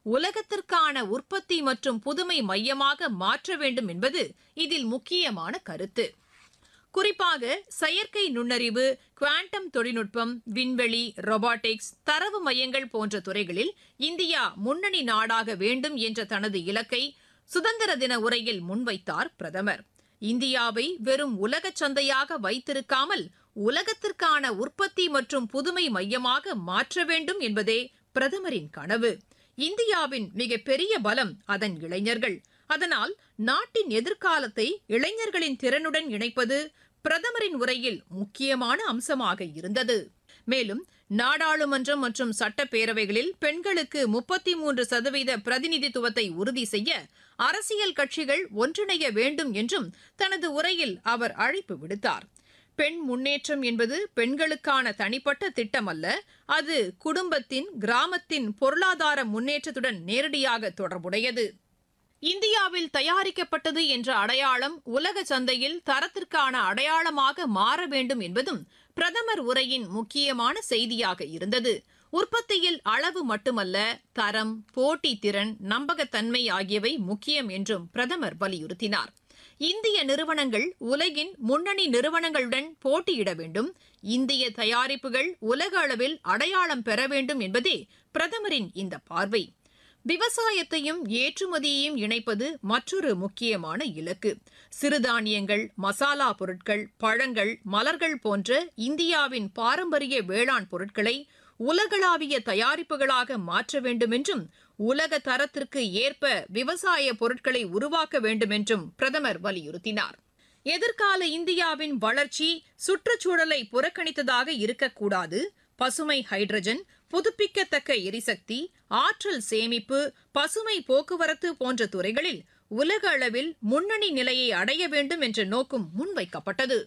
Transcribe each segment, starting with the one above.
உலகத்திற்கான உற்பத்தி மற்றும் புதுமை மையமாக மாற்ற வேண்டும் என்பது இதில் முக்கியமான கருத்து குறிப்பாக செயற்கை நுண்ணறிவு குவாண்டம் தொழில்நுட்பம் விண்வெளி ரொபாட்டிக்ஸ் தரவு மையங்கள் போன்ற துறைகளில் இந்தியா முன்னணி நாடாக வேண்டும் என்ற தனது இலக்கை சுதந்திர தின உரையில் முன்வைத்தார் பிரதமர் இந்தியாவை வெறும் உலக சந்தையாக வைத்திருக்காமல் உலகத்திற்கான உற்பத்தி மற்றும் புதுமை மையமாக மாற்ற வேண்டும் என்பதே பிரதமரின் கனவு இந்தியாவின் மிகப்பெரிய பலம் அதன் இளைஞர்கள் அதனால் நாட்டின் எதிர்காலத்தை இளைஞர்களின் திறனுடன் இணைப்பது பிரதமரின் உரையில் முக்கியமான அம்சமாக இருந்தது மேலும் நாடாளுமன்றம் மற்றும் சட்டப்பேரவைகளில் பெண்களுக்கு முப்பத்தி மூன்று சதவீத பிரதிநிதித்துவத்தை உறுதி செய்ய அரசியல் கட்சிகள் ஒன்றிணைய வேண்டும் என்றும் தனது உரையில் அவர் அழைப்பு விடுத்தார் பெண் முன்னேற்றம் என்பது பெண்களுக்கான தனிப்பட்ட திட்டம் அல்ல அது குடும்பத்தின் கிராமத்தின் பொருளாதார முன்னேற்றத்துடன் நேரடியாக தொடர்புடையது இந்தியாவில் தயாரிக்கப்பட்டது என்ற அடையாளம் உலக சந்தையில் தரத்திற்கான அடையாளமாக மாற வேண்டும் என்பதும் பிரதமர் உரையின் முக்கியமான செய்தியாக இருந்தது உற்பத்தியில் அளவு மட்டுமல்ல தரம் போட்டித்திறன் நம்பகத்தன்மை ஆகியவை முக்கியம் என்றும் பிரதமர் வலியுறுத்தினார் இந்திய நிறுவனங்கள் உலகின் முன்னணி நிறுவனங்களுடன் போட்டியிட வேண்டும் இந்திய தயாரிப்புகள் உலக அளவில் அடையாளம் பெற வேண்டும் என்பதே பிரதமரின் இந்த பார்வை விவசாயத்தையும் ஏற்றுமதியையும் இணைப்பது மற்றொரு முக்கியமான இலக்கு சிறுதானியங்கள் மசாலா பொருட்கள் பழங்கள் மலர்கள் போன்ற இந்தியாவின் பாரம்பரிய வேளாண் பொருட்களை உலகளாவிய தயாரிப்புகளாக மாற்ற வேண்டும் என்றும் உலக தரத்திற்கு ஏற்ப விவசாய பொருட்களை உருவாக்க வேண்டும் என்றும் பிரதமர் வலியுறுத்தினார் எதிர்கால இந்தியாவின் வளர்ச்சி சுற்றுச்சூழலை புறக்கணித்ததாக இருக்கக்கூடாது பசுமை ஹைட்ரஜன் புதுப்பிக்கத்தக்க எரிசக்தி ஆற்றல் சேமிப்பு பசுமை போக்குவரத்து போன்ற துறைகளில் உலக அளவில் முன்னணி நிலையை அடைய வேண்டும் என்ற நோக்கம் முன்வைக்கப்பட்டது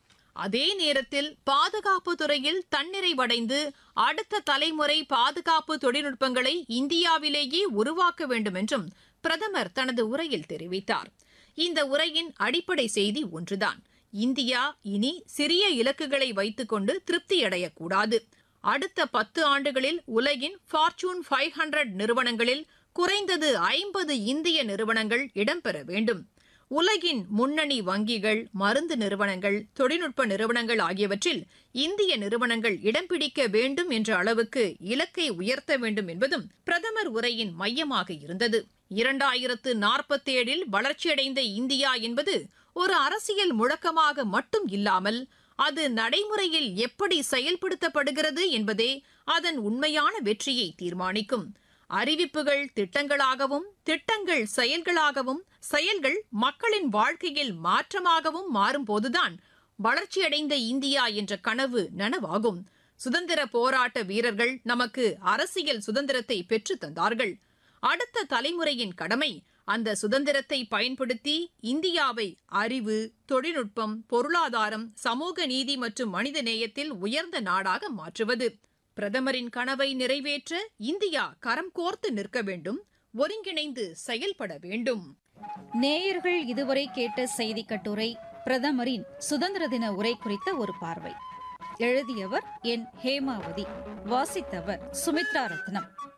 அதே நேரத்தில் பாதுகாப்பு துறையில் தன்னிறைவடைந்து அடுத்த தலைமுறை பாதுகாப்பு தொழில்நுட்பங்களை இந்தியாவிலேயே உருவாக்க வேண்டும் என்றும் பிரதமர் தனது உரையில் தெரிவித்தார் இந்த உரையின் அடிப்படை செய்தி ஒன்றுதான் இந்தியா இனி சிறிய இலக்குகளை வைத்துக்கொண்டு திருப்தியடையக்கூடாது அடுத்த பத்து ஆண்டுகளில் உலகின் ஃபார்ச்சூன் ஃபைவ் ஹண்ட்ரட் நிறுவனங்களில் குறைந்தது ஐம்பது இந்திய நிறுவனங்கள் இடம்பெற வேண்டும் உலகின் முன்னணி வங்கிகள் மருந்து நிறுவனங்கள் தொழில்நுட்ப நிறுவனங்கள் ஆகியவற்றில் இந்திய நிறுவனங்கள் இடம் பிடிக்க வேண்டும் என்ற அளவுக்கு இலக்கை உயர்த்த வேண்டும் என்பதும் பிரதமர் உரையின் மையமாக இருந்தது இரண்டாயிரத்து நாற்பத்தேழில் வளர்ச்சியடைந்த இந்தியா என்பது ஒரு அரசியல் முழக்கமாக மட்டும் இல்லாமல் அது நடைமுறையில் எப்படி செயல்படுத்தப்படுகிறது என்பதே அதன் உண்மையான வெற்றியை தீர்மானிக்கும் அறிவிப்புகள் திட்டங்களாகவும் திட்டங்கள் செயல்களாகவும் செயல்கள் மக்களின் வாழ்க்கையில் மாற்றமாகவும் மாறும்போதுதான் வளர்ச்சியடைந்த இந்தியா என்ற கனவு நனவாகும் சுதந்திர போராட்ட வீரர்கள் நமக்கு அரசியல் சுதந்திரத்தை பெற்றுத் தந்தார்கள் அடுத்த தலைமுறையின் கடமை அந்த சுதந்திரத்தை பயன்படுத்தி இந்தியாவை அறிவு தொழில்நுட்பம் பொருளாதாரம் சமூக நீதி மற்றும் மனித நேயத்தில் உயர்ந்த நாடாக மாற்றுவது பிரதமரின் கனவை நிறைவேற்ற இந்தியா கரம் கோர்த்து நிற்க வேண்டும் ஒருங்கிணைந்து செயல்பட வேண்டும் நேயர்கள் இதுவரை கேட்ட செய்தி கட்டுரை பிரதமரின் சுதந்திர தின உரை குறித்த ஒரு பார்வை எழுதியவர் என் ஹேமாவதி வாசித்தவர் சுமித்ரா ரத்னம்